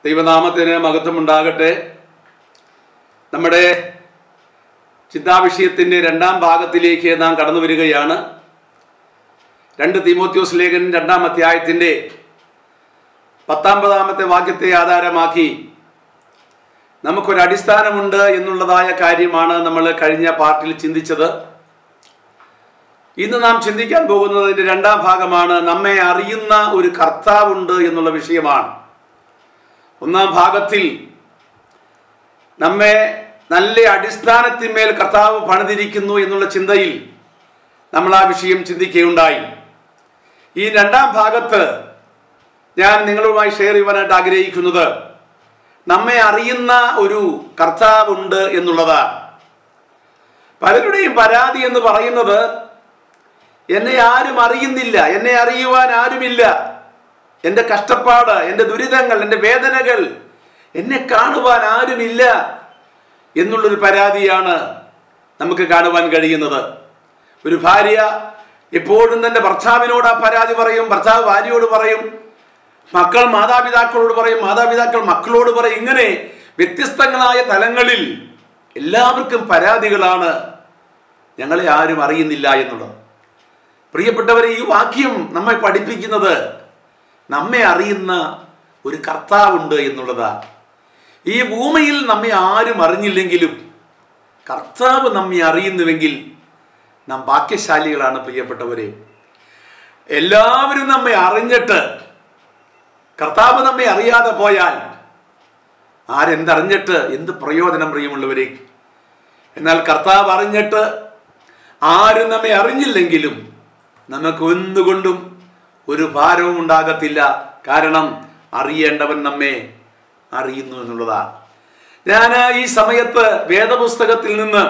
ദൈവനാമത്തിന് മഹത്വമുണ്ടാകട്ടെ നമ്മുടെ ചിന്താവിഷയത്തിൻ്റെ രണ്ടാം ഭാഗത്തിലേക്ക് നാം കടന്നു വരികയാണ് രണ്ട് തീമോത്യോസ് ലേഖൻ രണ്ടാം അധ്യായത്തിൻ്റെ പത്താമ്പതാമത്തെ വാക്യത്തെ ആധാരമാക്കി നമുക്കൊരു അടിസ്ഥാനമുണ്ട് എന്നുള്ളതായ കാര്യമാണ് നമ്മൾ കഴിഞ്ഞ പാർട്ടിൽ ചിന്തിച്ചത് ഇന്ന് നാം ചിന്തിക്കാൻ പോകുന്നതിൻ്റെ രണ്ടാം ഭാഗമാണ് നമ്മെ അറിയുന്ന ഒരു കർത്താവുണ്ട് എന്നുള്ള വിഷയമാണ് ഒന്നാം ഭാഗത്തിൽ നമ്മെ നല്ല അടിസ്ഥാനത്തിന്മേൽ കർത്താവ് പണിതിരിക്കുന്നു എന്നുള്ള ചിന്തയിൽ നമ്മൾ ആ വിഷയം ചിന്തിക്കുകയുണ്ടായി ഈ രണ്ടാം ഭാഗത്ത് ഞാൻ നിങ്ങളുമായി ഷെയർ ചെയ്യുവാനായിട്ട് ആഗ്രഹിക്കുന്നത് നമ്മെ അറിയുന്ന ഒരു കർത്താവുണ്ട് എന്നുള്ളതാണ് പലരുടെയും പരാതി എന്ന് പറയുന്നത് എന്നെ ആരും അറിയുന്നില്ല എന്നെ അറിയുവാൻ ആരുമില്ല എൻ്റെ കഷ്ടപ്പാട് എൻ്റെ ദുരിതങ്ങൾ എൻ്റെ വേദനകൾ എന്നെ കാണുവാൻ ആരുമില്ല എന്നുള്ളൊരു പരാതിയാണ് നമുക്ക് കാണുവാൻ കഴിയുന്നത് ഒരു ഭാര്യ എപ്പോഴും തൻ്റെ ഭർത്താവിനോട് ആ പരാതി പറയും ഭർത്താവ് ഭാര്യയോട് പറയും മക്കൾ മാതാപിതാക്കളോട് പറയും മാതാപിതാക്കൾ മക്കളോട് പറയും ഇങ്ങനെ വ്യത്യസ്തങ്ങളായ തലങ്ങളിൽ എല്ലാവർക്കും പരാതികളാണ് ഞങ്ങളെ ആരും അറിയുന്നില്ല എന്നുള്ളത് പ്രിയപ്പെട്ടവരെ ഈ വാക്യം നമ്മെ പഠിപ്പിക്കുന്നത് നമ്മെ അറിയുന്ന ഒരു കർത്താവുണ്ട് എന്നുള്ളതാണ് ഈ ഭൂമിയിൽ നമ്മെ ആരും അറിഞ്ഞില്ലെങ്കിലും കർത്താവ് നമ്മെ അറിയുന്നുവെങ്കിൽ നാം ഭാഗ്യശാലികളാണ് പ്രിയപ്പെട്ടവരെ എല്ലാവരും നമ്മെ അറിഞ്ഞിട്ട് കർത്താവ് നമ്മെ അറിയാതെ പോയാൽ ആരെന്തറിഞ്ഞിട്ട് എന്ത് പ്രയോജനം പ്രിയമുള്ളവരെ എന്നാൽ കർത്താവ് അറിഞ്ഞിട്ട് ആരും നമ്മെ അറിഞ്ഞില്ലെങ്കിലും നമുക്ക് ഒന്നുകൊണ്ടും ഒരു ഭാരവും ഉണ്ടാകത്തില്ല കാരണം അറിയേണ്ടവൻ നമ്മെ അറിയുന്നു എന്നുള്ളതാണ് ഞാൻ ഈ സമയത്ത് വേദപുസ്തകത്തിൽ നിന്ന്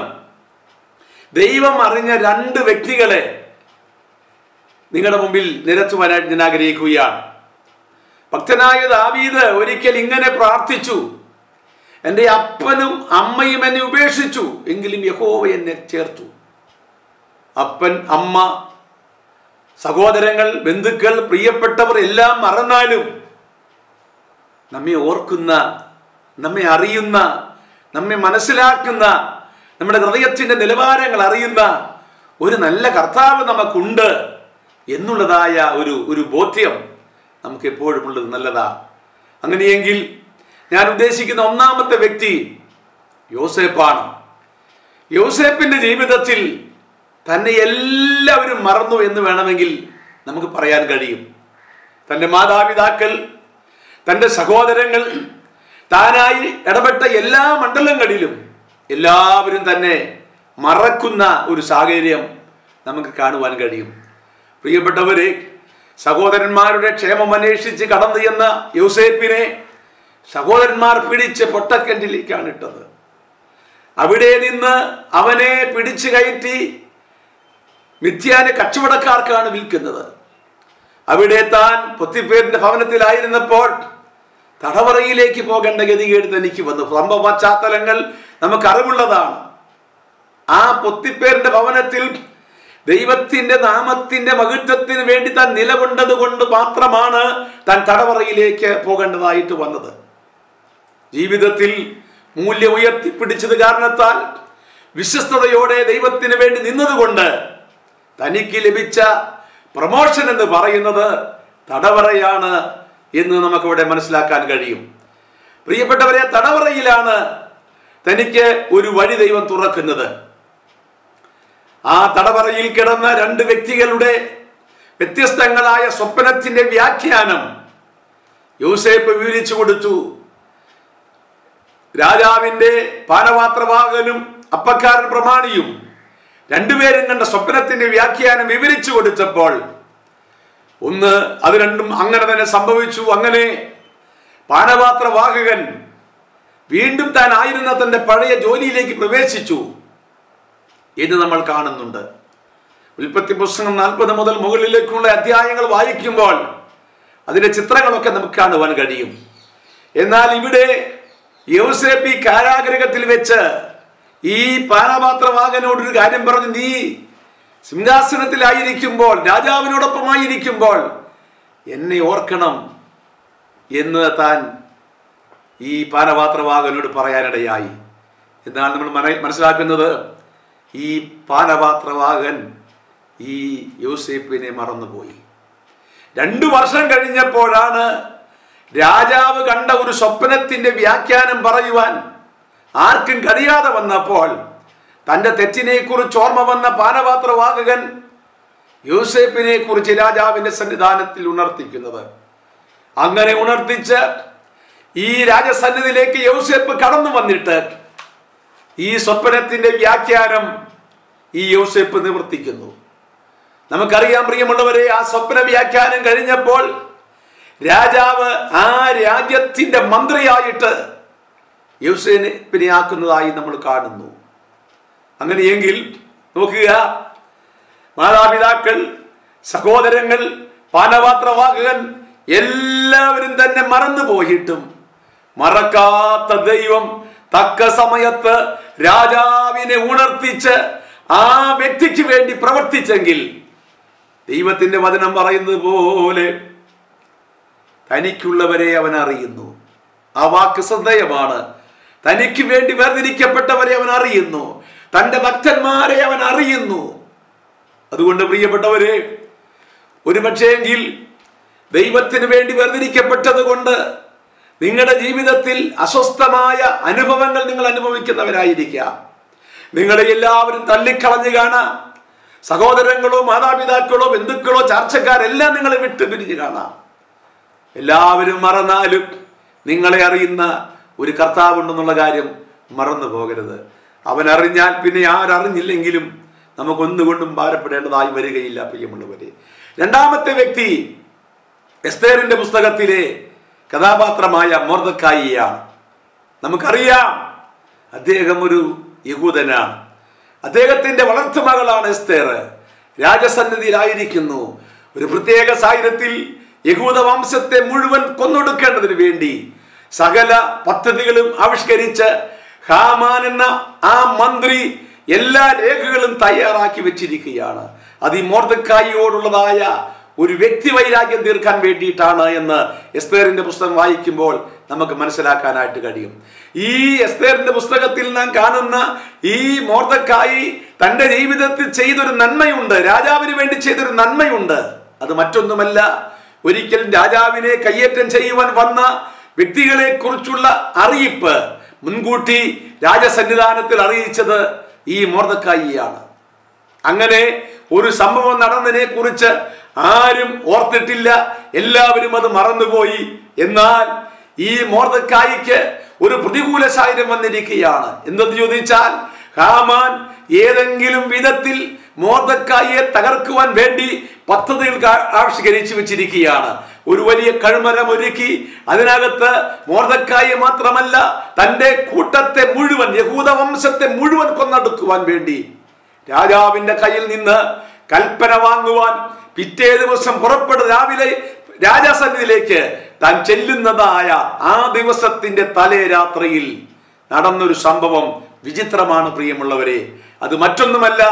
ദൈവം അറിഞ്ഞ രണ്ട് വ്യക്തികളെ നിങ്ങളുടെ മുമ്പിൽ നിരത്തുവാനായിട്ട് ഞാൻ ആഗ്രഹിക്കുകയാണ് ഭക്തനായ ദാവീദ് ഒരിക്കൽ ഇങ്ങനെ പ്രാർത്ഥിച്ചു എൻ്റെ അപ്പനും അമ്മയും എന്നെ ഉപേക്ഷിച്ചു എങ്കിലും യഹോവ എന്നെ ചേർത്തു അപ്പൻ അമ്മ സഹോദരങ്ങൾ ബന്ധുക്കൾ പ്രിയപ്പെട്ടവർ എല്ലാം മറന്നാലും നമ്മെ ഓർക്കുന്ന നമ്മെ അറിയുന്ന നമ്മെ മനസ്സിലാക്കുന്ന നമ്മുടെ ഹൃദയത്തിൻ്റെ നിലവാരങ്ങൾ അറിയുന്ന ഒരു നല്ല കർത്താവ് നമുക്കുണ്ട് എന്നുള്ളതായ ഒരു ഒരു ബോധ്യം നമുക്ക് എപ്പോഴും ഉള്ളത് നല്ലതാ അങ്ങനെയെങ്കിൽ ഞാൻ ഉദ്ദേശിക്കുന്ന ഒന്നാമത്തെ വ്യക്തി യോസേപ്പാണ് യോസേപ്പിന്റെ ജീവിതത്തിൽ തന്നെ എല്ലാവരും മറന്നു എന്ന് വേണമെങ്കിൽ നമുക്ക് പറയാൻ കഴിയും തൻ്റെ മാതാപിതാക്കൾ തൻ്റെ സഹോദരങ്ങൾ താനായി ഇടപെട്ട എല്ലാ മണ്ഡലങ്ങളിലും എല്ലാവരും തന്നെ മറക്കുന്ന ഒരു സാഹചര്യം നമുക്ക് കാണുവാൻ കഴിയും പ്രിയപ്പെട്ടവരെ സഹോദരന്മാരുടെ ക്ഷേമം അന്വേഷിച്ച് കടന്നു ചെന്ന യൂസേപ്പിനെ സഹോദരന്മാർ പിടിച്ച് പൊട്ടക്കിണറ്റിലേക്കാണ് ഇട്ടത് അവിടെ നിന്ന് അവനെ പിടിച്ചു കയറ്റി മിഥ്യാന് കച്ചവടക്കാർക്കാണ് വിൽക്കുന്നത് അവിടെ താൻ പൊത്തിപ്പേരിന്റെ ഭവനത്തിലായിരുന്നപ്പോൾ തടവറയിലേക്ക് പോകേണ്ട ഗതികേട് തനിക്ക് വന്നു സംഭവ പശ്ചാത്തലങ്ങൾ നമുക്ക് അറിവുള്ളതാണ് ആ പൊത്തിപ്പേരിന്റെ ഭവനത്തിൽ ദൈവത്തിന്റെ നാമത്തിന്റെ മഹത്വത്തിന് വേണ്ടി താൻ നിലകൊണ്ടത് കൊണ്ട് മാത്രമാണ് താൻ തടവറയിലേക്ക് പോകേണ്ടതായിട്ട് വന്നത് ജീവിതത്തിൽ മൂല്യം ഉയർത്തിപ്പിടിച്ചത് കാരണത്താൽ വിശ്വസ്തയോടെ ദൈവത്തിന് വേണ്ടി നിന്നതുകൊണ്ട് തനിക്ക് ലഭിച്ച പ്രമോഷൻ എന്ന് പറയുന്നത് തടവറയാണ് എന്ന് നമുക്കിവിടെ മനസ്സിലാക്കാൻ കഴിയും പ്രിയപ്പെട്ടവരെ തടവറയിലാണ് തനിക്ക് ഒരു വഴി ദൈവം തുറക്കുന്നത് ആ തടവറയിൽ കിടന്ന രണ്ട് വ്യക്തികളുടെ വ്യത്യസ്തങ്ങളായ സ്വപ്നത്തിന്റെ വ്യാഖ്യാനം യൂസേപ്പ് വിവരിച്ചു കൊടുത്തു രാജാവിന്റെ പാനപാത്രവാഹനും അപ്പക്കാരൻ പ്രമാണിയും രണ്ടുപേരും കണ്ട സ്വപ്നത്തിന്റെ വ്യാഖ്യാനം വിവരിച്ചു കൊടുത്തപ്പോൾ ഒന്ന് അത് രണ്ടും അങ്ങനെ തന്നെ സംഭവിച്ചു അങ്ങനെ പാനപാത്രവാഹകൻ വീണ്ടും താൻ ആയിരുന്ന തന്റെ പഴയ ജോലിയിലേക്ക് പ്രവേശിച്ചു എന്ന് നമ്മൾ കാണുന്നുണ്ട് ഉൽപ്പത്തി പുസ്തകം നാൽപ്പത് മുതൽ മുകളിലേക്കുള്ള അധ്യായങ്ങൾ വായിക്കുമ്പോൾ അതിന്റെ ചിത്രങ്ങളൊക്കെ നമുക്ക് കാണുവാൻ കഴിയും എന്നാൽ ഇവിടെ യൗസേപ്പി കാരാഗ്രഹത്തിൽ വെച്ച് ഈ പാനപാത്രവാഹനോടൊരു കാര്യം പറഞ്ഞു നീ സിംഹാസനത്തിലായിരിക്കുമ്പോൾ രാജാവിനോടൊപ്പമായിരിക്കുമ്പോൾ എന്നെ ഓർക്കണം എന്ന് താൻ ഈ പാനപാത്രവാഹനോട് പറയാനിടയായി എന്നാൽ നമ്മൾ മന- മനസ്സിലാക്കുന്നത് ഈ പാനപാത്രവാഹൻ ഈ യോസേപ്പിനെ മറന്നുപോയി രണ്ടു വർഷം കഴിഞ്ഞപ്പോഴാണ് രാജാവ് കണ്ട ഒരു സ്വപ്നത്തിന്റെ വ്യാഖ്യാനം പറയുവാൻ ആർക്കും കഴിയാതെ വന്നപ്പോൾ തന്റെ തെറ്റിനെ കുറിച്ച് ഓർമ്മ വന്ന പാനപാത്രവാഹകൻ യൂസേപ്പിനെ കുറിച്ച് രാജാവിന്റെ സന്നിധാനത്തിൽ ഉണർത്തിക്കുന്നത് അങ്ങനെ ഉണർത്തിച്ച് ഈ രാജസന്നിധിയിലേക്ക് യൗസേപ്പ് കടന്നു വന്നിട്ട് ഈ സ്വപ്നത്തിന്റെ വ്യാഖ്യാനം ഈ യൗസേപ്പ് നിവർത്തിക്കുന്നു നമുക്കറിയാം പ്രിയമുള്ളവരെ ആ സ്വപ്ന വ്യാഖ്യാനം കഴിഞ്ഞപ്പോൾ രാജാവ് ആ രാജ്യത്തിന്റെ മന്ത്രിയായിട്ട് യൗസേപ്പിനെ ആക്കുന്നതായി നമ്മൾ കാണുന്നു അങ്ങനെയെങ്കിൽ നോക്കുക മാതാപിതാക്കൾ സഹോദരങ്ങൾ പാനപാത്രവാഹകൻ എല്ലാവരും തന്നെ മറന്നു പോയിട്ടും മറക്കാത്ത ദൈവം തക്ക സമയത്ത് രാജാവിനെ ഉണർത്തിച്ച് ആ വ്യക്തിക്ക് വേണ്ടി പ്രവർത്തിച്ചെങ്കിൽ ദൈവത്തിന്റെ വചനം പറയുന്നത് പോലെ തനിക്കുള്ളവരെ അവൻ അറിയുന്നു ആ വാക്ക് ശ്രദ്ധേയമാണ് തനിക്ക് വേണ്ടി വേർതിരിക്കപ്പെട്ടവരെ അവൻ അറിയുന്നു തന്റെ ഭക്തന്മാരെ അവൻ അറിയുന്നു അതുകൊണ്ട് പ്രിയപ്പെട്ടവരെ ഒരു പക്ഷേങ്കിൽ ദൈവത്തിന് വേണ്ടി വേർതിരിക്കപ്പെട്ടത് കൊണ്ട് നിങ്ങളുടെ ജീവിതത്തിൽ അസ്വസ്ഥമായ അനുഭവങ്ങൾ നിങ്ങൾ അനുഭവിക്കുന്നവരായിരിക്കാം നിങ്ങളെ എല്ലാവരും തള്ളിക്കളഞ്ഞു കാണാം സഹോദരങ്ങളോ മാതാപിതാക്കളോ ബന്ധുക്കളോ ചർച്ചക്കാരെല്ലാം നിങ്ങളെ വിട്ട് പിരിഞ്ഞു കാണാം എല്ലാവരും മറന്നാലും നിങ്ങളെ അറിയുന്ന ഒരു കർത്താവുണ്ടെന്നുള്ള കാര്യം മറന്നു പോകരുത് അവൻ അറിഞ്ഞാൽ പിന്നെ ആരറിഞ്ഞില്ലെങ്കിലും നമുക്കൊന്നുകൊണ്ടും ഭാരപ്പെടേണ്ടതായി വരികയില്ല പ്രിയമുള്ളവരെ രണ്ടാമത്തെ വ്യക്തി എസ്തേറിന്റെ പുസ്തകത്തിലെ കഥാപാത്രമായ മോർദക്കായിയാണ് നമുക്കറിയാം അദ്ദേഹം ഒരു യഹൂദനാണ് അദ്ദേഹത്തിന്റെ വളർത്തുമകളാണ് എസ്തേർ രാജസന്നിധിയിലായിരിക്കുന്നു ഒരു പ്രത്യേക സാഹചര്യത്തിൽ യഹൂദ വംശത്തെ മുഴുവൻ കൊന്നൊടുക്കേണ്ടതിന് വേണ്ടി സകല പദ്ധതികളും ആവിഷ്കരിച്ച് ഹാമാൻ എന്ന ആ മന്ത്രി എല്ലാ രേഖകളും തയ്യാറാക്കി വെച്ചിരിക്കുകയാണ് അത് ഈ മോർദക്കായിയോടുള്ളതായ ഒരു വ്യക്തി വൈരാഗ്യം തീർക്കാൻ വേണ്ടിയിട്ടാണ് എന്ന് എസ്തേറിന്റെ പുസ്തകം വായിക്കുമ്പോൾ നമുക്ക് മനസ്സിലാക്കാനായിട്ട് കഴിയും ഈ എസ്തേറിന്റെ പുസ്തകത്തിൽ നാം കാണുന്ന ഈ മോർദക്കായി തന്റെ ജീവിതത്തിൽ ചെയ്തൊരു നന്മയുണ്ട് രാജാവിന് വേണ്ടി ചെയ്തൊരു നന്മയുണ്ട് അത് മറ്റൊന്നുമല്ല ഒരിക്കൽ രാജാവിനെ കയ്യേറ്റം ചെയ്യുവാൻ വന്ന വ്യക്തികളെ കുറിച്ചുള്ള അറിയിപ്പ് മുൻകൂട്ടി രാജസന്നിധാനത്തിൽ അറിയിച്ചത് ഈ മോർദക്കായിയാണ് അങ്ങനെ ഒരു സംഭവം നടന്നതിനെ കുറിച്ച് ആരും ഓർത്തിട്ടില്ല എല്ലാവരും അത് മറന്നുപോയി എന്നാൽ ഈ മോർദക്കായിക്ക് ഒരു പ്രതികൂല സാഹചര്യം വന്നിരിക്കുകയാണ് എന്തെന്ന് ചോദിച്ചാൽ ഹാമാൻ ഏതെങ്കിലും വിധത്തിൽ മോർദക്കായിയെ തകർക്കുവാൻ വേണ്ടി പദ്ധതികൾ കാ- ആവിഷ്കരിച്ചു വെച്ചിരിക്കുകയാണ് ഒരു വലിയ കഴുമരം ഒരുക്കി അതിനകത്ത് മോർദക്കായെ മാത്രമല്ല തന്റെ കൂട്ടത്തെ മുഴുവൻ യഹൂദ വംശത്തെ മുഴുവൻ കൊന്നടുക്കുവാൻ വേണ്ടി രാജാവിന്റെ കയ്യിൽ നിന്ന് കൽപ്പന വാങ്ങുവാൻ പിറ്റേ ദിവസം പുറപ്പെടുന്ന രാവിലെ രാജാസന്നിധിയിലേക്ക് താൻ ചെല്ലുന്നതായ ആ ദിവസത്തിന്റെ തലേ രാത്രിയിൽ നടന്നൊരു സംഭവം വിചിത്രമാണ് പ്രിയമുള്ളവരെ അത് മറ്റൊന്നുമല്ല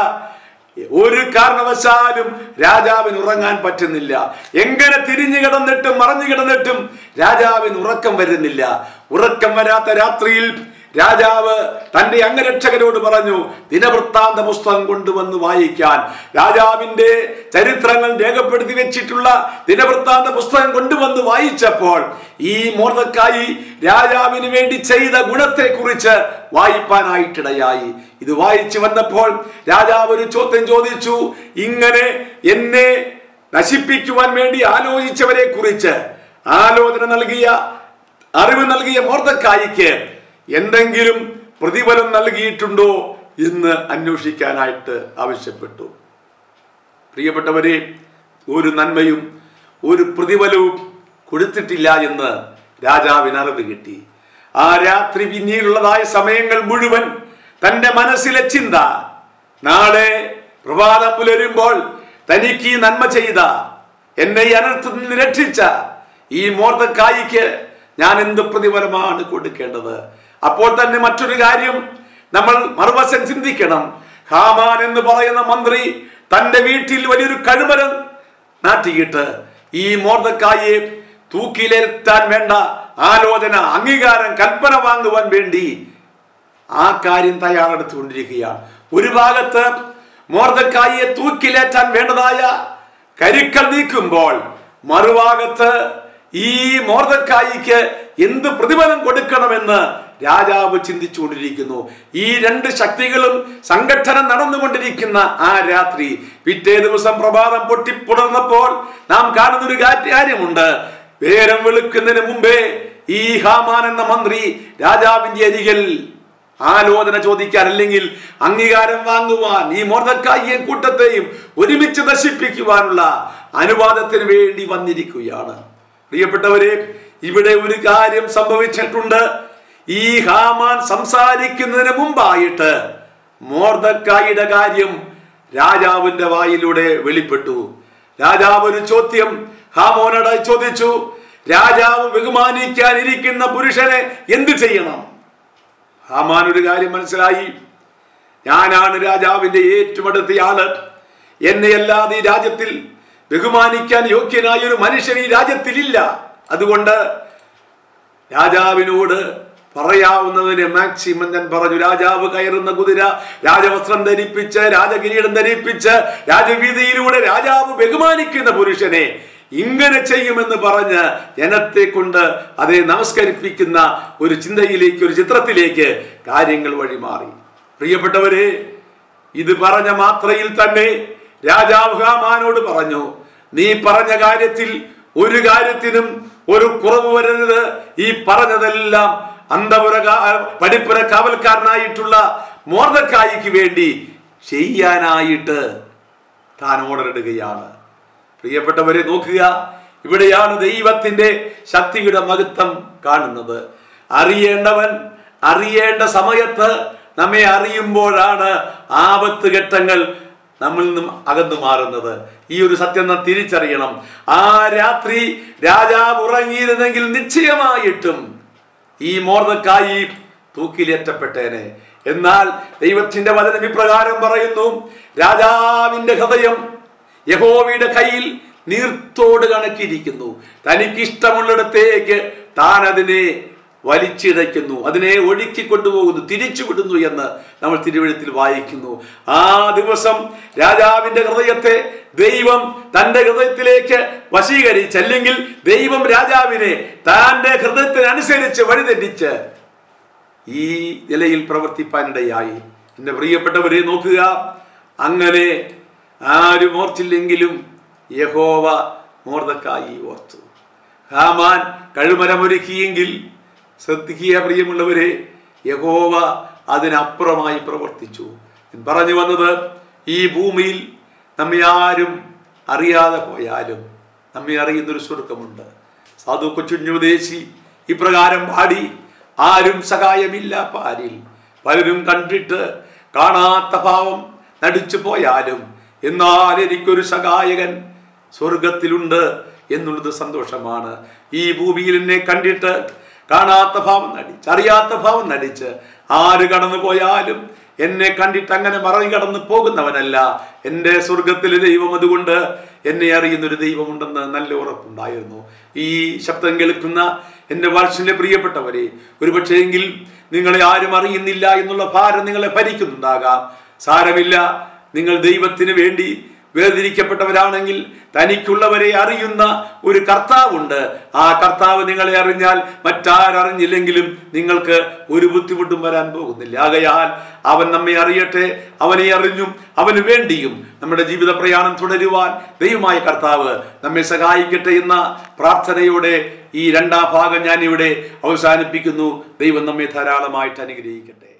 ഒരു കാരണവശാലും രാജാവിന് ഉറങ്ങാൻ പറ്റുന്നില്ല എങ്ങനെ തിരിഞ്ഞു കിടന്നിട്ടും മറഞ്ഞു കിടന്നിട്ടും രാജാവിന് ഉറക്കം വരുന്നില്ല ഉറക്കം വരാത്ത രാത്രിയിൽ രാജാവ് തന്റെ അംഗരക്ഷകരോട് പറഞ്ഞു ദിനവൃത്താന്ത പുസ്തകം കൊണ്ടുവന്ന് വായിക്കാൻ രാജാവിന്റെ ചരിത്രങ്ങൾ രേഖപ്പെടുത്തി വെച്ചിട്ടുള്ള ദിനവൃത്താന്ത പുസ്തകം കൊണ്ടുവന്ന് വായിച്ചപ്പോൾ ഈ മോർദക്കായി രാജാവിന് വേണ്ടി ചെയ്ത ഗുണത്തെക്കുറിച്ച് വായിപ്പാനായിട്ടിടയായി ഇത് വായിച്ചു വന്നപ്പോൾ രാജാവ് ഒരു ചോദ്യം ചോദിച്ചു ഇങ്ങനെ എന്നെ നശിപ്പിക്കുവാൻ വേണ്ടി ആലോചിച്ചവരെ കുറിച്ച് ആലോചന നൽകിയ അറിവ് നൽകിയ മോർദക്കായിക്ക് എന്തെങ്കിലും പ്രതിഫലം നൽകിയിട്ടുണ്ടോ എന്ന് അന്വേഷിക്കാനായിട്ട് ആവശ്യപ്പെട്ടു പ്രിയപ്പെട്ടവരെ ഒരു നന്മയും ഒരു പ്രതിഫലവും കൊടുത്തിട്ടില്ല എന്ന് രാജാവിന് അറിവ് കിട്ടി ആ രാത്രി പിന്നീടുള്ളതായ സമയങ്ങൾ മുഴുവൻ തന്റെ മനസ്സിലെ ചിന്ത നാളെ പ്രഭാതം പുലരുമ്പോൾ തനിക്ക് ഈ നന്മ ചെയ്ത എന്നെ ഈ അനർത്ഥത്തിൽ നിന്ന് രക്ഷിച്ച ഈ മോർദക്കായിക്ക് ഞാൻ എന്ത് പ്രതിഫലമാണ് കൊടുക്കേണ്ടത് അപ്പോൾ തന്നെ മറ്റൊരു കാര്യം നമ്മൾ മറുവശം ചിന്തിക്കണം ഹാമാൻ എന്ന് പറയുന്ന മന്ത്രി തന്റെ വീട്ടിൽ വലിയൊരു കഴുമരം നാട്ടിയിട്ട് ഈ മോർദക്കായെ തൂക്കിലേറ്റാൻ വേണ്ട ആലോചന അംഗീകാരം കൽപ്പന വാങ്ങുവാൻ വേണ്ടി ആ കാര്യം തയ്യാറെടുത്തുകൊണ്ടിരിക്കുകയാണ് ഒരു ഭാഗത്ത് മോർദക്കായിയെ തൂക്കിലേറ്റാൻ വേണ്ടതായ കരുക്കൾ നീക്കുമ്പോൾ മറുഭാഗത്ത് ഈ മോർദക്കായിക്ക് എന്ത് പ്രതിഫലം കൊടുക്കണമെന്ന് രാജാവ് ചിന്തിച്ചുകൊണ്ടിരിക്കുന്നു ഈ രണ്ട് ശക്തികളും സംഘടന നടന്നുകൊണ്ടിരിക്കുന്ന ആ രാത്രി പിറ്റേ ദിവസം പ്രഭാതം പൊട്ടിപ്പുടർന്നപ്പോൾ നാം കാണുന്ന ഒരു കാര്യമുണ്ട് വേരം വെളുക്കുന്നതിന് മുമ്പേ ഈ ഹാമാൻ എന്ന മന്ത്രി രാജാവിന്റെ അരികിൽ ആലോചന ചോദിക്കാൻ അല്ലെങ്കിൽ അംഗീകാരം വാങ്ങുവാൻ ഈ മോർദക്കായിയും കൂട്ടത്തെയും ഒരുമിച്ച് നശിപ്പിക്കുവാനുള്ള അനുവാദത്തിന് വേണ്ടി വന്നിരിക്കുകയാണ് പ്രിയപ്പെട്ടവരെ ഇവിടെ ഒരു കാര്യം സംഭവിച്ചിട്ടുണ്ട് ഈ ഹാമാൻ സംസാരിക്കുന്നതിന് മുമ്പായിട്ട് മോർദക്കായിയുടെ കാര്യം രാജാവിന്റെ വായിലൂടെ വെളിപ്പെട്ടു രാജാവ് ഒരു ചോദ്യം ഹാമോനോട് ചോദിച്ചു രാജാവ് ബഹുമാനിക്കാനിരിക്കുന്ന പുരുഷനെ എന്ത് ചെയ്യണം ഹാമാൻ ഒരു കാര്യം മനസ്സിലായി ഞാനാണ് രാജാവിന്റെ ഏറ്റവും അടുത്തയാള് എന്നെ അല്ലാതെ ഈ രാജ്യത്തിൽ ബഹുമാനിക്കാൻ യോഗ്യനായ ഒരു മനുഷ്യൻ ഈ രാജ്യത്തിലില്ല അതുകൊണ്ട് രാജാവിനോട് പറയാവുന്നതിന് മാക്സിമം ഞാൻ പറഞ്ഞു രാജാവ് കയറുന്ന കുതിര രാജവസ്ത്രം ധരിപ്പിച്ച് രാജകിരീടം ധരിപ്പിച്ച് രാജവീതിയിലൂടെ രാജാവ് ബഹുമാനിക്കുന്ന പുരുഷനെ ഇങ്ങനെ ചെയ്യുമെന്ന് പറഞ്ഞ് ജനത്തെ കൊണ്ട് അതേ നമസ്കരിപ്പിക്കുന്ന ഒരു ചിന്തയിലേക്ക് ഒരു ചിത്രത്തിലേക്ക് കാര്യങ്ങൾ വഴിമാറി പ്രിയപ്പെട്ടവരെ ഇത് പറഞ്ഞ മാത്രയിൽ തന്നെ രാജാവ് ഹാമാനോട് പറഞ്ഞു നീ പറഞ്ഞ കാര്യത്തിൽ ഒരു കാര്യത്തിനും ഒരു കുറവ് വരരുത് ഈ പറഞ്ഞതെല്ലാം അന്തപുര പഠിപ്പുര കാവൽക്കാരനായിട്ടുള്ള മോർദക്കായിക്ക് വേണ്ടി ചെയ്യാനായിട്ട് താൻ ഓർഡർ ഇടുകയാണ് പ്രിയപ്പെട്ടവരെ നോക്കുക ഇവിടെയാണ് ദൈവത്തിന്റെ ശക്തിയുടെ മഹത്വം കാണുന്നത് അറിയേണ്ടവൻ അറിയേണ്ട സമയത്ത് നമ്മെ അറിയുമ്പോഴാണ് ആപത്ത് ഘട്ടങ്ങൾ നമ്മിൽ നിന്നും അകന്നു മാറുന്നത് ഈ ഒരു സത്യം നാം തിരിച്ചറിയണം ആ രാത്രി രാജാവ് ഉറങ്ങിയിരുന്നെങ്കിൽ നിശ്ചയമായിട്ടും ഈ മോർദക്കായി തൂക്കിലേറ്റപ്പെട്ടേനെ എന്നാൽ ദൈവത്തിന്റെ വചനം ഇപ്രകാരം പറയുന്നു രാജാവിന്റെ ഹൃദയം യഹോവയുടെ കയ്യിൽ നീർത്തോട് കണക്കിയിരിക്കുന്നു തനിക്ക് ഇഷ്ടമുള്ളിടത്തേക്ക് താൻ അതിനെ വലിച്ചിഴയ്ക്കുന്നു അതിനെ ഒഴുക്കി കൊണ്ടുപോകുന്നു തിരിച്ചു വിടുന്നു എന്ന് നമ്മൾ തിരുവഴുത്തിൽ വായിക്കുന്നു ആ ദിവസം രാജാവിന്റെ ഹൃദയത്തെ ദൈവം തന്റെ ഹൃദയത്തിലേക്ക് വശീകരിച്ച് അല്ലെങ്കിൽ ദൈവം രാജാവിനെ തന്റെ ഹൃദയത്തിനനുസരിച്ച് വഴിതെറ്റിച്ച് ഈ നിലയിൽ പ്രവർത്തിപ്പാനിടയായി എന്റെ പ്രിയപ്പെട്ടവരെ നോക്കുക അങ്ങനെ ആരും ഓർത്തില്ലെങ്കിലും യഹോവ മോർദക്കായി ഓർത്തു ഹാമാൻ കഴുമരമൊരുക്കിയെങ്കിൽ ശ്രദ്ധിക്കുക പ്രിയമുള്ളവരെ യഹോവ അതിനപ്പുറമായി പ്രവർത്തിച്ചു ഞാൻ പറഞ്ഞു വന്നത് ഈ ഭൂമിയിൽ നമ്മെ ആരും അറിയാതെ പോയാലും നമ്മെ അറിയുന്നൊരു സ്വർഗമുണ്ട് സാധു കൊച്ചുഞ്ഞുദേശി ഇപ്രകാരം പാടി ആരും സഹായമില്ല പാരിൽ പലരും കണ്ടിട്ട് കാണാത്ത ഭാവം നടിച്ചു പോയാലും എന്നാൽ എനിക്കൊരു സഹായകൻ സ്വർഗത്തിലുണ്ട് എന്നുള്ളത് സന്തോഷമാണ് ഈ ഭൂമിയിൽ എന്നെ കണ്ടിട്ട് കാണാത്ത ഭാവം നടിച്ച് അറിയാത്ത ഭാവം നടിച്ച് ആര് കടന്നു പോയാലും എന്നെ കണ്ടിട്ട് അങ്ങനെ മറികടന്ന് പോകുന്നവനല്ല എൻ്റെ സ്വർഗത്തിലെ ദൈവം അതുകൊണ്ട് എന്നെ അറിയുന്ന ഒരു ദൈവമുണ്ടെന്ന് നല്ല ഉറപ്പുണ്ടായിരുന്നു ഈ ശബ്ദം കേൾക്കുന്ന എൻ്റെ വാത്സല്യ പ്രിയപ്പെട്ടവരെ ഒരുപക്ഷെങ്കിൽ നിങ്ങളെ ആരും അറിയുന്നില്ല എന്നുള്ള ഭാരം നിങ്ങളെ ഭരിക്കുന്നുണ്ടാകാം സാരമില്ല നിങ്ങൾ ദൈവത്തിന് വേണ്ടി വേർതിരിക്കപ്പെട്ടവരാണെങ്കിൽ തനിക്കുള്ളവരെ അറിയുന്ന ഒരു കർത്താവുണ്ട് ആ കർത്താവ് നിങ്ങളെ അറിഞ്ഞാൽ മറ്റാരറിഞ്ഞില്ലെങ്കിലും നിങ്ങൾക്ക് ഒരു ബുദ്ധിമുട്ടും വരാൻ പോകുന്നില്ല ആകയാൽ അവൻ നമ്മെ അറിയട്ടെ അവനെ അറിഞ്ഞും അവന് വേണ്ടിയും നമ്മുടെ ജീവിത പ്രയാണം തുടരുവാൻ ദൈവമായ കർത്താവ് നമ്മെ സഹായിക്കട്ടെ എന്ന പ്രാർത്ഥനയോടെ ഈ രണ്ടാം ഭാഗം ഞാൻ ഇവിടെ അവസാനിപ്പിക്കുന്നു ദൈവം നമ്മെ ധാരാളമായിട്ട് അനുഗ്രഹിക്കട്ടെ